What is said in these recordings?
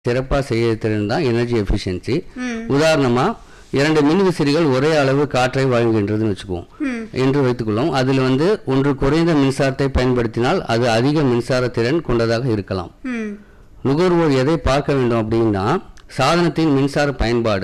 சிறப்பாக செய்ய திறன் தான் எனர்ஜி எஃபிஷியன்சி ம். உதாரணமா இரண்டு மின்விசிறிகள் ஒரே அளவு காற்றை வழங்குகின்றதுன்னு வச்சுக்குவோம் ம். என்று வைத்துக்கொள்ளும் அதில் வந்து ஒன்று குறைந்த மின்சாரத்தை பயன்படுத்தினால் அது அதிக மின்சார திறன் கொண்டதாக இருக்கலாம் ம் நுகர்வோர் எதை பார்க்க வேண்டும் அப்படின்னா சாதனத்தின் மின்சார பயன்பாடு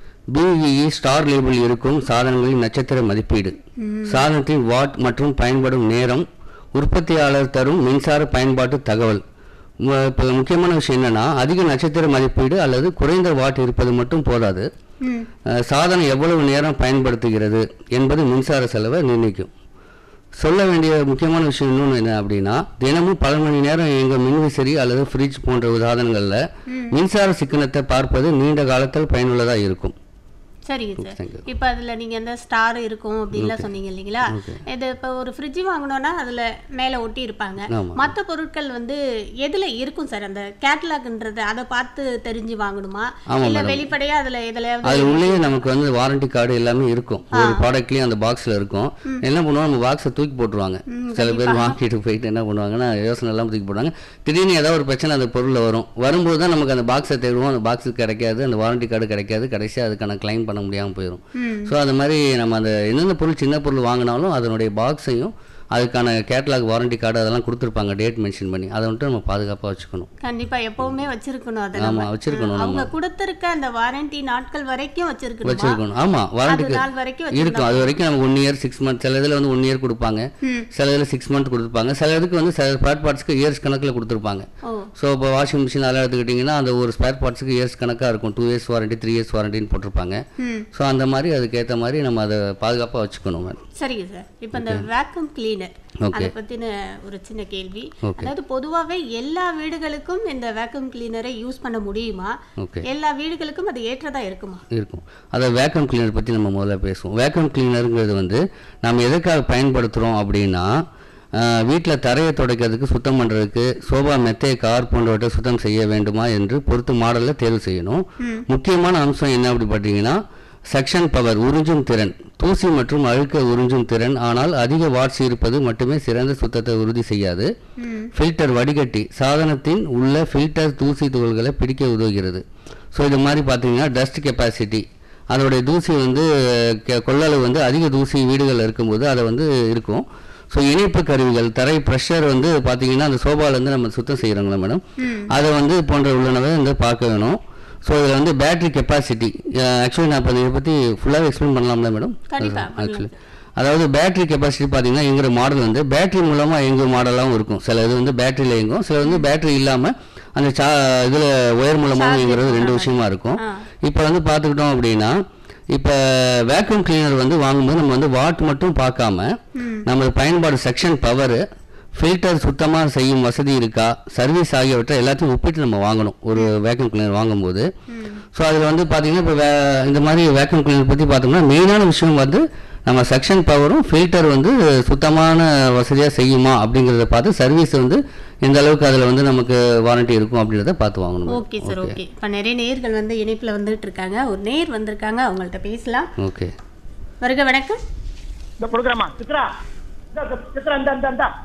பிஇஇ ஸ்டார் லேபிள் இருக்கும் சாதனங்களின் நட்சத்திர மதிப்பீடு சாதனத்தின் வாட் மற்றும் பயன்படும் நேரம் உற்பத்தியாளர் தரும் மின்சார பயன்பாட்டு தகவல் மு- இப்ப முக்கியமான விஷயம் என்னன்னா அதிக நட்சத்திர மதிப்பீடு அல்லது குறைந்த வாட் இருப்பது மட்டும் போதாது ம் அஹ், சாதனம் எவ்வளவு நேரம் பயன்படுத்துகிறது என்பது மின்சார செலவை நிர்ணயிக்கும் சொல்ல வேண்டிய முக்கியமான விஷயம் இன்னொன்று என்ன அப்படின்னா தினமும் பல மணி நேரம் எங்கள் மின்விசிறி அல்லது ஃப்ரிட்ஜ் போன்ற சாதனங்களில் மின்சார சிக்கனத்தை பார்ப்பது நீண்ட காலத்தில் பயனுள்ளதாக இருக்கும் சரிங்க சார் thank you. இப்போ அதில் நீங்கள் இந்த ஸ்டார் இருக்கும் அப்படின்லாம் சொன்னீங்க இல்லைங்களா இது இப்போ ஒரு ஃப்ரிட்ஜ் வாங்கினோன்னா அதில் மேலே ஒட்டி இருப்பாங்க ஆமா. மற்ற பொருட்கள் வந்து எதில் இருக்கும் சார் அந்த கேட்லாக்ன்றது அதை பார்த்து தெரிஞ்சு வாங்கணுமா ஆமா, இல்லை madam. வெளிப்படையாக அதில் எதுலையாவது அதில் உள்ளேயே நமக்கு வந்து வாரண்டி கார்டு எல்லாமே இருக்கும் ஒரு ப்ராடக்ட்லேயும் அந்த பாக்ஸில் இருக்கும் என்ன பண்ணுவோம் நம்ம பாக்ஸை தூக்கி போட்டுருவாங்க சில பேர் வாங்கிட்டு போயிட்டு என்ன பண்ணுவாங்கன்னா யோசனை எல்லாம் தூக்கி போடுவாங்க திடீர்னு ஏதாவது ஒரு பிரச்சனை அந்த பொருளில் வரும் வரும்போது தான் நமக்கு அந்த பாக்ஸை தேடுவோம் அந்த பாக்ஸு கிடைக்காது அந்த வாரண்டி கார்டு கிடைக்காது கடைசியாக அதுக்கான கிளைம் பண்ண முடியாமல் போயிடும் ம் ஸோ அது மாதிரி நம்ம அந்த எந்தெந்த பொருள் சின்ன பொருள் வாங்கினாலும் அதனுடைய பாக்ஸையும் அதுக்கான கேட்லாக் வாரண்டி கார்டு அதெல்லாம் கொடுத்துருப்பாங்க டேட் மென்ஷன் பண்ணி அதை வந்துட்டு நம்ம பாதுகாப்பாக வச்சுக்கணும் கண்டிப்பா எப்பவுமே வச்சிருக்கணும் அதை ஆமா, நம்ம. வச்சிருக்கணும் அவங்க கொடுத்திருக்க அந்த வாரண்டி நாட்கள் வரைக்கும் வச்சிருக்கணும் வச்சிருக்கணும் ஆமாம் வாரண்டிக்கு நாள் வரைக்கும் இருக்கும் அது வரைக்கும் நமக்கு ஒன் இயர் சிக்ஸ் மந்த் சில இதில் வந்து ஒன் இயர் கொடுப்பாங்க ம். சில இதில் சிக்ஸ் மந்த் கொடுத்துருப்பாங்க சில இதுக்கு வந்து சில ஸ்பேர் பார்ட்ஸ்க்கு இயர்ஸ் கணக்கில் கொடுத்துருப்பாங்க ஓ ஸோ இப்போ வாஷிங் மிஷின் அதெல்லாம் எடுத்துக்கிட்டிங்கன்னா அந்த ஒரு ஸ்பேர் பார்ட்ஸுக்கு இயர்ஸ் கணக்காக இருக்கும் two years warranty three years வாரண்டின்னு போட்டிருப்பாங்க ம் ஸோ அந்த மாதிரி அதுக்கேற்ற மாதிரி நம்ம அதை பாதுகாப்பாக வச்சுக்கணும் மேடம் சரிங்க சார் இப்போ இந்த வேக்யூம் கிளீனர் Okay. அதை பத்தின ஒரு சின்ன கேள்வி Okay. அதாவது பொதுவாகவே எல்லா வீடுகளுக்கும் இந்த வேக்யூம் கிளீனரை யூஸ் பண்ண முடியுமா ஓகே எல்லா வீடுகளுக்கும் அது ஏற்றதா இருக்குமா இருக்கும் அதை வேக்கம் கிளீனர் பற்றி நம்ம முதல்ல பேசுவோம் வேக்கம் கிளீனருங்கிறது வந்து நம்ம எதற்காக பயன்படுத்துகிறோம் அப்படின்னா வீட்டில் தரையை துடைக்கிறதுக்கு சுத்தம் பண்ணுறதுக்கு சோபா மெத்தை கார் போன்றவற்றை சுத்தம் செய்ய வேண்டுமா என்று பொறுத்து மாடலில் தேர்வு செய்யணும் முக்கியமான அம்சம் என்ன அப்படி பார்த்தீங்கன்னா செக்ஷன் பவர் உறிஞ்சும் திறன் தூசி மற்றும் அழுக்க உறிஞ்சும் திறன் ஆனால் அதிக வாட்ஸ் இருப்பது மட்டுமே சிறந்த சுத்தத்தை உறுதி செய்யாது ஃபில்டர் வடிகட்டி சாதனத்தின் உள்ள ஃபில்டர் தூசி துகள்களை பிடிக்க உதவுகிறது ஸோ இது மாதிரி பார்த்தீங்கன்னா டஸ்ட் கெப்பாசிட்டி அதோடைய தூசி வந்து கெ- கொள்ளளவு வந்து அதிக தூசி வீடுகளில் இருக்கும்போது அதை வந்து இருக்கும் ஸோ இணைப்பு கருவிகள் தரை ப்ரெஷர் வந்து பார்த்தீங்கன்னா அந்த சோபாலேருந்து நம்ம சுத்தம் செய்கிறோங்களா மேடம் அதை வந்து போன்ற உள்ளனவை வந்து பார்க்க வேணும் ஸோ இதில் வந்து பேட்டரி கெப்பாசிட்டி ஆக்சுவலி நான் இப்போ இதை பற்றி ஃபுல்லாகவே எக்ஸ்பிளைன் பண்ணலாம்ல மேடம் கண்டிப்பா, ஆக்சுவலி அதாவது பேட்டரி கெப்பாசிட்டி பார்த்தீங்கன்னா எங்கிற மாடல் வந்து பேட்டரி மூலமாக இயங்கும் மாடலாகவும் இருக்கும் சில இது வந்து பேட்டரியில் இயங்கும் சில வந்து பேட்டரி இல்லாமல் அந்த சா இதில் ஒயர் மூலமாகவும் இயங்குறது ரெண்டு விஷயமா இருக்கும் ஆ. இப்போ வந்து பார்த்துக்கிட்டோம் அப்படின்னா இப்போ வேக்யூம் கிளீனர் வந்து வாங்கும்போது நம்ம வந்து வாட் மட்டும் பார்க்காம நம்ம பயன்பாடு செக்ஷன் பவர் ஃபில்டர் சுத்தமாக செய்யும் வசதி இருக்கா சர்வீஸ் ஆகியவற்றை எல்லாத்தையும் ஒப்பிட்டு நம்ம வாங்கணும் ஒரு வேக்யூம் கிளீனர் வாங்கும்போது ஸோ அதில் வந்து பார்த்தீங்கன்னா இப்போ வே இந்த மாதிரி வேக்யூம் கிளீனர் பற்றி பார்த்தோம்னா மெயினான விஷயம் வந்து நம்ம செக்ஷன் பவரும் ஃபில்டர் வந்து சுத்தமான வசதியாக செய்யுமா அப்படிங்கிறத பார்த்து சர்வீஸ் வந்து எந்த அளவுக்கு அதில் வந்து நமக்கு வாரண்டி இருக்கும் அப்படின்றத பார்த்து வாங்கணும் ஓகே சார் ஓகே இப்போ நிறைய நேர்கள் வந்து இணைப்புல வந்துட்டு இருக்காங்க ஒரு நேர் வந்திருக்காங்க அவங்கள்ட்ட பேசலாம் ஓகே வருக வணக்கம் இந்த கொடுக்குறேம்மா சித்ரா இந்த இந்த சித்ரா இந்த இந்த இந்த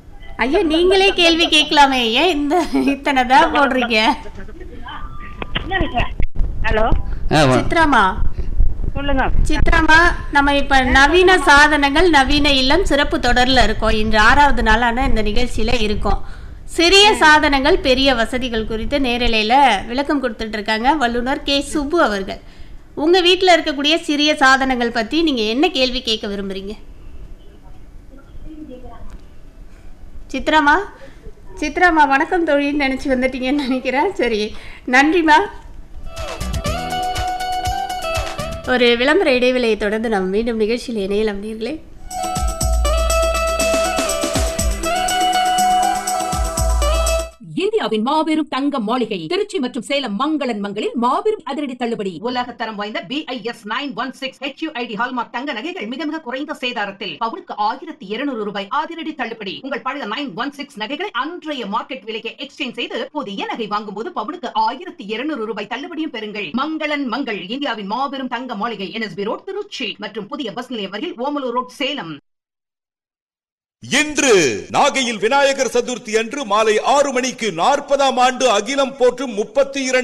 ஐயா நீங்களே கேள்வி கேட்கலாமே ஏன் இந்த இத்தனை தான் போடுறீங்க ஹலோ ஆ வா சித்ராமா சொல்லுங்க சித்ராமா நம்ம இப்ப நவீன சாதனங்கள் நவீன இல்லம் சிறப்பு தொடர்ல இருக்கோம் இன்று ஆறாவது நாளான இந்த நிகழ்ச்சியில இருக்கோம் சிறிய சாதனங்கள் பெரிய வசதிகள் குறித்து நேரலையில விளக்கம் கொடுத்துட்டு இருக்காங்க வல்லுனர் கே சுப்பு அவர்கள் உங்க வீட்ல இருக்கக்கூடிய சிறிய சாதனங்கள் பத்தி நீங்க என்ன கேள்வி கேட்க விரும்புறீங்க சித்ராமா சித்ராமா வணக்கம் தொழில்னு நினைச்சு வந்துட்டீங்கன்னு நினைக்கிறேன் சரி நன்றிம்மா ஒரு விளம்பர இடைவேளையை தொடர்ந்து நாம் மீண்டும் நிகழ்ச்சியில் இணையலாம் நேர்களே இந்தியாவின் மாபெரும் தங்க மாளிகை திருச்சி மற்றும் சேலம் மங்களன் மங்களில் மாபெரும் அதிரடி தள்ளுபடி உலக தரம் வாய்ந்த BIS nine one six HUID hallmark தங்க நகைகள் மிக மிக குறைந்த சேதாரத்தில் பவுனுக்கு ஆயிரத்தி இருநூறு ரூபாய் அதிரடி தள்ளுபடி உங்கள் பழைய நைன் ஒன் சிக்ஸ் நகைகளை அன்றைய மார்க்கெட் விலைக்கு எக்ஸ்சேஞ்ச் செய்து புதிய நகை வாங்கும் போது பவுனுக்கு ஆயிரத்தி இருநூறு ரூபாய் தள்ளுபடியும் பெறுங்கள் மங்களன் மங்கள் இந்தியாவின் மாபெரும் தங்க மாளிகை என்எஸ்பி ரோட் திருச்சி மற்றும் புதிய பஸ் நிலையம் வரையில் ஓமலூர் ரோட் சேலம் இன்று நாகையில் விநாயகர் சதுர்த்தி அன்று மாலை ஆறு மணிக்கு நாற்பதாம் ஆண்டு அகிலம் போற்றும் முப்பத்தி இரண்டு